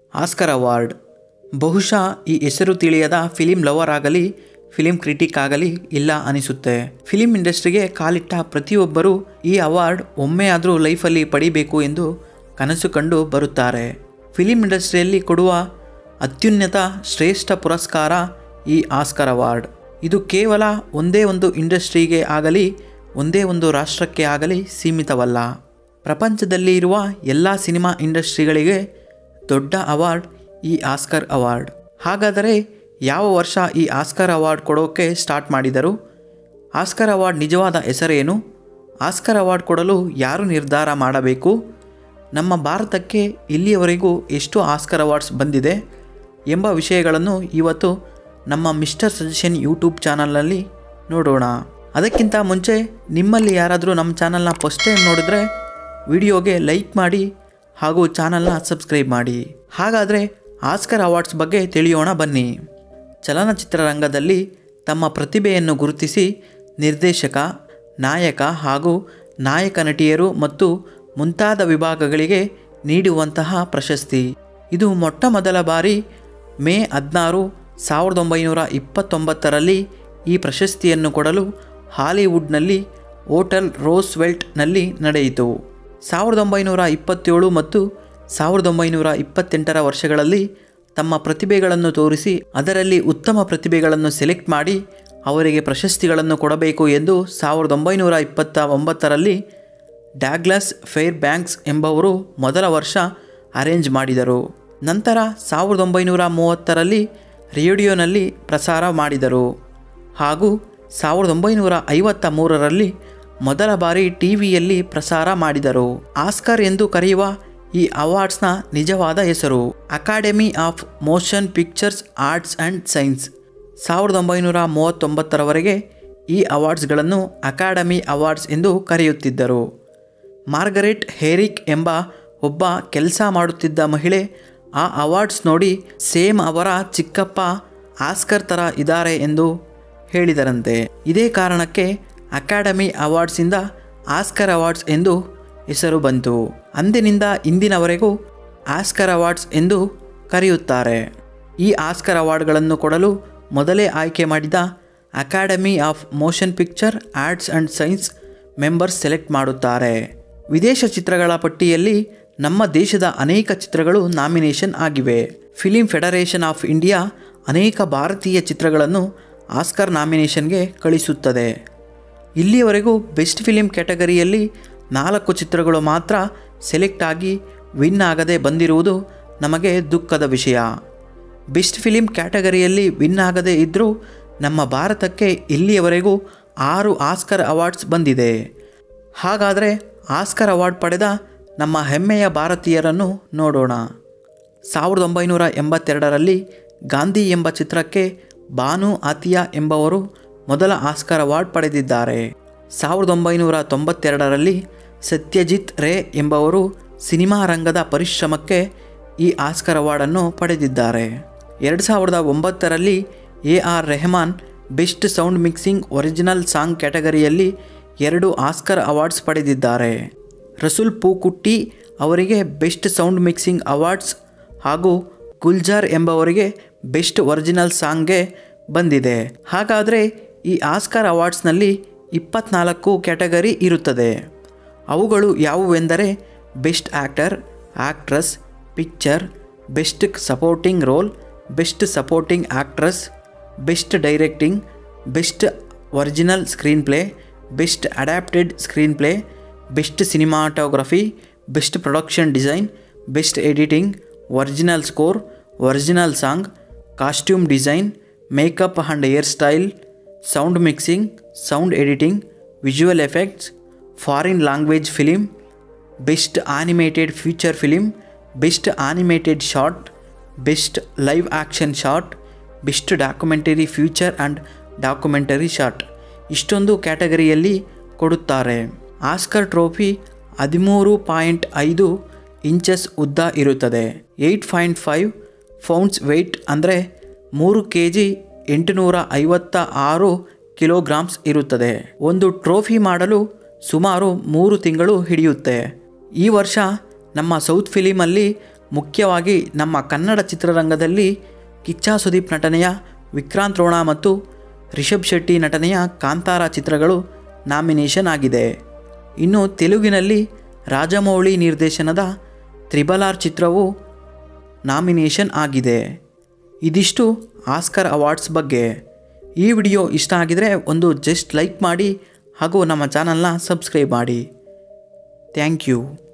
Oscar award ಬಹುಶಃ ಈ ಹೆಸರು ತಿಳಿಯದ ಫಿಲಿಂ ಲವರ್ ಆಗಲಿ ಫಿಲಿಂ ಕ್ರಿಟಿಕ್ ಆಗಲಿ ಇಲ್ಲ ಅನಿಸುತ್ತೆ ಫಿಲಿಂ ಇಂಡಸ್ಟ್ರಿಗೆ ಕಾಲಿಟ್ಟ ಪ್ರತಿಯೊಬ್ಬರೂ ಈ ಅವಾರ್ಡ್ ಒಮ್ಮೆ ಆದರೂ ಲೈಫಲ್ಲಿ ಪಡಿಬೇಕು ಎಂದು ಕನಸು ಕಂಡು ಬರುತ್ತಾರೆ ಫಿಲಿಂ ಇಂಡಸ್ಟ್ರಿಯಲ್ಲಿ ಕೊಡುವ ಅತ್ಯುನ್ನತ ಶ್ರೇಷ್ಠ ಪುರಸ್ಕಾರ ಈ ಆಸ್ಕರ್ ಅವಾರ್ಡ್ ಇದು ಕೇವಲ ಒಂದೇ ಒಂದು ಇಂಡಸ್ಟ್ರಿಗೆ ಆಗಲಿ ಒಂದೇ ಒಂದು ರಾಷ್ಟ್ರಕ್ಕೆ ಆಗಲಿ ಸೀಮಿತವಲ್ಲ ಪ್ರಪಂಚದಲ್ಲಿ ಇರುವ ಎಲ್ಲ ಸಿನಿಮಾ ಇಂಡಸ್ಟ್ರಿಗಳಿಗೆ ದೊಡ್ಡ ಅವಾರ್ಡ್ ಈ ಆಸ್ಕರ್ ಅವಾರ್ಡ್ ಹಾಗಾದರೆ ಯಾವ ವರ್ಷ ಈ ಆಸ್ಕರ್ ಅವಾರ್ಡ್ ಕೊಡೋಕ್ಕೆ ಸ್ಟಾರ್ಟ್ ಮಾಡಿದರು ಆಸ್ಕರ್ ಅವಾರ್ಡ್ ನಿಜವಾದ ಹೆಸರೇನು ಆಸ್ಕರ್ ಅವಾರ್ಡ್ ಕೊಡಲು ಯಾರು ನಿರ್ಧಾರ ಮಾಡಬೇಕು ನಮ್ಮ ಭಾರತಕ್ಕೆ ಇಲ್ಲಿಯವರೆಗೂ ಎಷ್ಟು ಆಸ್ಕರ್ ಅವಾರ್ಡ್ಸ್ ಬಂದಿದೆ ಎಂಬ ವಿಷಯಗಳನ್ನು ಇವತ್ತು ನಮ್ಮ ಮಿಸ್ಟರ್ ಸಜೆಷನ್ ಯೂಟ್ಯೂಬ್ ಚಾನಲ್ನಲ್ಲಿ ನೋಡೋಣ ಅದಕ್ಕಿಂತ ಮುಂಚೆ ನಿಮ್ಮಲ್ಲಿ ಯಾರಾದರೂ ನಮ್ಮ ಚಾನಲ್ನ ಫಸ್ಟ್ ಟೈಮ್ ನೋಡಿದ್ರೆ ವಿಡಿಯೋಗೆ ಲೈಕ್ ಮಾಡಿ ಹಾಗೂ ಚಾನಲ್ನ ಸಬ್ಸ್ಕ್ರೈಬ್ ಮಾಡಿ ಹಾಗಾದರೆ ಆಸ್ಕರ್ ಅವಾರ್ಡ್ಸ್ ಬಗ್ಗೆ ತಿಳಿಯೋಣ ಬನ್ನಿ ಚಲನಚಿತ್ರರಂಗದಲ್ಲಿ ತಮ್ಮ ಪ್ರತಿಭೆಯನ್ನು ಗುರುತಿಸಿ ನಿರ್ದೇಶಕ ನಾಯಕ ಹಾಗೂ ನಾಯಕ ನಟಿಯರು ಮತ್ತು ಮುಂತಾದ ವಿಭಾಗಗಳಿಗೆ ನೀಡುವಂತಹ ಪ್ರಶಸ್ತಿ ಇದು ಮೊಟ್ಟ ಮೊದಲ ಬಾರಿ ಮೇ ಹದಿನಾರು ಸಾವಿರದ ಒಂಬೈನೂರ ಇಪ್ಪತ್ತೊಂಬತ್ತರಲ್ಲಿ ಈ ಪ್ರಶಸ್ತಿಯನ್ನು ಕೊಡಲು ಹಾಲಿವುಡ್ನಲ್ಲಿ ಹೋಟೆಲ್ ರೋಸ್ವೆಲ್ಟ್ನಲ್ಲಿ ನಡೆಯಿತು ಸಾವಿರದ ಒಂಬೈನೂರ ಇಪ್ಪತ್ತೇಳು ಮತ್ತು ಸಾವಿರದ ಒಂಬೈನೂರ ಇಪ್ಪತ್ತೆಂಟರ ವರ್ಷಗಳಲ್ಲಿ ತಮ್ಮ ಪ್ರತಿಭೆಗಳನ್ನು ತೋರಿಸಿ ಅದರಲ್ಲಿ ಉತ್ತಮ ಪ್ರತಿಭೆಗಳನ್ನು ಸೆಲೆಕ್ಟ್ ಮಾಡಿ ಅವರಿಗೆ ಪ್ರಶಸ್ತಿಗಳನ್ನು ಕೊಡಬೇಕು ಎಂದು ಸಾವಿರದ ಒಂಬೈನೂರ ಇಪ್ಪತ್ತ ಒಂಬತ್ತರಲ್ಲಿ ಡ್ಯಾಗ್ಲಸ್ ಫೇರ್ ಬ್ಯಾಂಕ್ಸ್ ಎಂಬವರು ಮೊದಲ ವರ್ಷ ಅರೇಂಜ್ ಮಾಡಿದರು ನಂತರ ಸಾವಿರದ ಒಂಬೈನೂರ ಮೂವತ್ತರಲ್ಲಿ ರೇಡಿಯೋನಲ್ಲಿ ಪ್ರಸಾರ ಮಾಡಿದರು ಹಾಗೂ ಸಾವಿರದ ಒಂಬೈನೂರ ಐವತ್ತ ಮೂರರಲ್ಲಿ ಮೊದಲ ಬಾರಿ ಟಿವಿಯಲ್ಲಿ ಪ್ರಸಾರ ಮಾಡಿದರು ಆಸ್ಕರ್ ಎಂದು ಕರೆಯುವ ಈ ಅವಾರ್ಡ್ಸ್ನ ನಿಜವಾದ ಹೆಸರು academy of motion pictures arts and science ಸಾವಿರದ ಒಂಬೈನೂರ ಮೂವತ್ತೊಂಬತ್ತರವರೆಗೆ ಈ ಅವಾರ್ಡ್ಸ್ಗಳನ್ನು ಅಕಾಡೆಮಿ ಅವಾರ್ಡ್ಸ್ ಎಂದು ಕರೆಯುತ್ತಿದ್ದರು ಮಾರ್ಗರೆಟ್ ಹೇರಿಕ್ ಎಂಬ ಒಬ್ಬ ಕೆಲಸ ಮಾಡುತ್ತಿದ್ದ ಮಹಿಳೆ ಆ ಅವಾರ್ಡ್ಸ್ ನೋಡಿ ಸೇಮ್ ಅವರ ಚಿಕ್ಕಪ್ಪ ಆಸ್ಕರ್ ಥರ ಇದ್ದಾರೆ ಎಂದು ಹೇಳಿದರಂತೆ ಇದೇ ಕಾರಣಕ್ಕೆ ಅಕಾಡೆಮಿ ಅವಾರ್ಡ್ಸಿಂದ ಆಸ್ಕರ್ ಅವಾರ್ಡ್ಸ್ ಎಂದು ಹೆಸರು ಬಂತು ಅಂದಿನಿಂದ ಇಂದಿನವರೆಗೂ ಆಸ್ಕರ್ ಅವಾರ್ಡ್ಸ್ ಎಂದು ಕರೆಯುತ್ತಾರೆ ಈ ಆಸ್ಕರ್ ಅವಾರ್ಡ್ಗಳನ್ನು ಕೊಡಲು ಮೊದಲೇ ಆಯ್ಕೆ ಮಾಡಿದ academy of motion picture arts and science members select ಮಾಡುತ್ತಾರೆ ವಿದೇಶ ಚಿತ್ರಗಳ ಪಟ್ಟಿಯಲ್ಲಿ ನಮ್ಮ ದೇಶದ ಅನೇಕ ಚಿತ್ರಗಳು ನಾಮಿನೇಷನ್ ಆಗಿವೆ ಫಿಲಿಂ ಫೆಡರೇಷನ್ ಆಫ್ ಇಂಡಿಯಾ ಅನೇಕ ಭಾರತೀಯ ಚಿತ್ರಗಳನ್ನು ಆಸ್ಕರ್ ನಾಮಿನೇಷನ್ಗೆ ಕಳಿಸುತ್ತದೆ ಇಲ್ಲಿಯವರೆಗೂ ಬೆಸ್ಟ್ ಫಿಲಿಂ ಕ್ಯಾಟಗರಿಯಲ್ಲಿ ನಾಲ್ಕು ಚಿತ್ರಗಳು ಮಾತ್ರ ಸೆಲೆಕ್ಟ್ ಆಗಿ ವಿನ್ ಆಗದೆ ಬಂದಿರುವುದು ನಮಗೆ ದುಃಖದ ವಿಷಯ ಬೆಸ್ಟ್ ಫಿಲಿಂ ಕ್ಯಾಟಗರಿಯಲ್ಲಿ ವಿನ್ ಆಗದೇ ಇದ್ದರೂ ನಮ್ಮ ಭಾರತಕ್ಕೆ ಇಲ್ಲಿಯವರೆಗೂ ಆರು ಆಸ್ಕರ್ ಅವಾರ್ಡ್ಸ್ ಬಂದಿದೆ ಹಾಗಾದರೆ ಆಸ್ಕರ್ ಅವಾರ್ಡ್ ಪಡೆದ ನಮ್ಮ ಹೆಮ್ಮೆಯ ಭಾರತೀಯರನ್ನು ನೋಡೋಣ ಸಾವಿರದ ಒಂಬೈನೂರ ಎಂಬತ್ತೆರಡರಲ್ಲಿ ಗಾಂಧಿ ಎಂಬ ಚಿತ್ರಕ್ಕೆ ಬಾನು ಆತಿಯಾ ಎಂಬವರು ಮೊದಲ ಆಸ್ಕರ್ ಅವಾರ್ಡ್ ಪಡೆದಿದ್ದಾರೆ ಸಾವಿರದ ಒಂಬೈನೂರ ತೊಂಬತ್ತೆರಡರಲ್ಲಿ ಸತ್ಯಜಿತ್ ರೇ ಎಂಬವರು ಸಿನಿಮಾ ರಂಗದ ಪರಿಶ್ರಮಕ್ಕೆ ಈ ಆಸ್ಕರ್ ಅವಾರ್ಡನ್ನು ಪಡೆದಿದ್ದಾರೆ ಎರಡು ಸಾವಿರದ ಒಂಬತ್ತರಲ್ಲಿ A R Rahman best sound mixing original song ಕ್ಯಾಟಗರಿಯಲ್ಲಿ ಎರಡು ಆಸ್ಕರ್ ಅವಾರ್ಡ್ಸ್ ಪಡೆದಿದ್ದಾರೆ ರಸುಲ್ ಪೂಕುಟ್ಟಿ ಅವರಿಗೆ ಬೆಸ್ಟ್ ಸೌಂಡ್ ಮಿಕ್ಸಿಂಗ್ ಅವಾರ್ಡ್ಸ್ ಹಾಗೂ ಗುಲ್ಜಾರ್ ಎಂಬವರಿಗೆ ಬೆಸ್ಟ್ ಒರಿಜಿನಲ್ ಸಾಂಗ್ಗೆ ಬಂದಿದೆ ಹಾಗಾದರೆ ಈ ಆಸ್ಕರ್ ಅವಾರ್ಡ್ಸ್ನಲ್ಲಿ ಇಪ್ಪತ್ನಾಲ್ಕು ಕ್ಯಾಟಗರಿ ಇರುತ್ತದೆ ಅವುಗಳು ಯಾವುವೆಂದರೆ best actor actress picture best supporting role best supporting actress best directing best original screenplay best adapted screenplay best cinematography best production design best editing original score original song costume design makeup and hair style sound mixing sound editing visual effects foreign language film best animated feature film best animated short best live action short best documentary feature and documentary short ಇಷ್ಟೊಂದು ಕ್ಯಾಟಗರಿಯಲ್ಲಿ ಕೊಡುತ್ತಾರೆ Oscar trophy ಹದಿಮೂರು point ಐದು inches ಉದ್ದ ಇರುತ್ತದೆ eight point five pounds weight ಅಂದರೆ ಮೂರು K G ಎಂಟುನೂರ ಐವತ್ತ ಆರು ಕಿಲೋಗ್ರಾಮ್ಸ್ ಇರುತ್ತದೆ ಒಂದು ಟ್ರೋಫಿ ಮಾಡಲು ಸುಮಾರು ಮೂರು ತಿಂಗಳು ಹಿಡಿಯುತ್ತೆ ಈ ವರ್ಷ ನಮ್ಮ ಸೌತ್ ಫಿಲಿಮಲ್ಲಿ ಮುಖ್ಯವಾಗಿ ನಮ್ಮ ಕನ್ನಡ ಚಿತ್ರರಂಗದಲ್ಲಿ ಕಿಚ್ಚ ಸುದೀಪ್ ನಟನೆಯ ವಿಕ್ರಾಂತ್ ರೋಣ ಮತ್ತು ರಿಷಬ್ ಶೆಟ್ಟಿ ನಟನೆಯ ಕಾಂತಾರ ಚಿತ್ರಗಳು ನಾಮಿನೇಷನ್ ಆಗಿದೆ ಇನ್ನು ತೆಲುಗಿನಲ್ಲಿ ರಾಜಮೌಳಿ ನಿರ್ದೇಶನದ ತ್ರಿಬಲ್ ಆರ್ ಚಿತ್ರವು ನಾಮಿನೇಷನ್ ಆಗಿದೆ ಇದಿಷ್ಟು ಆಸ್ಕರ್ ಅವಾರ್ಡ್ಸ್ ಬಗ್ಗೆ ಈ ವಿಡಿಯೋ ಇಷ್ಟ ಆಗಿದರೆ ಒಂದು ಜಸ್ಟ್ ಲೈಕ್ ಮಾಡಿ ಹಾಗೂ ನಮ್ಮ ಚಾನಲ್ನ ಸಬ್ಸ್ಕ್ರೈಬ್ ಮಾಡಿ ಥ್ಯಾಂಕ್ ಯು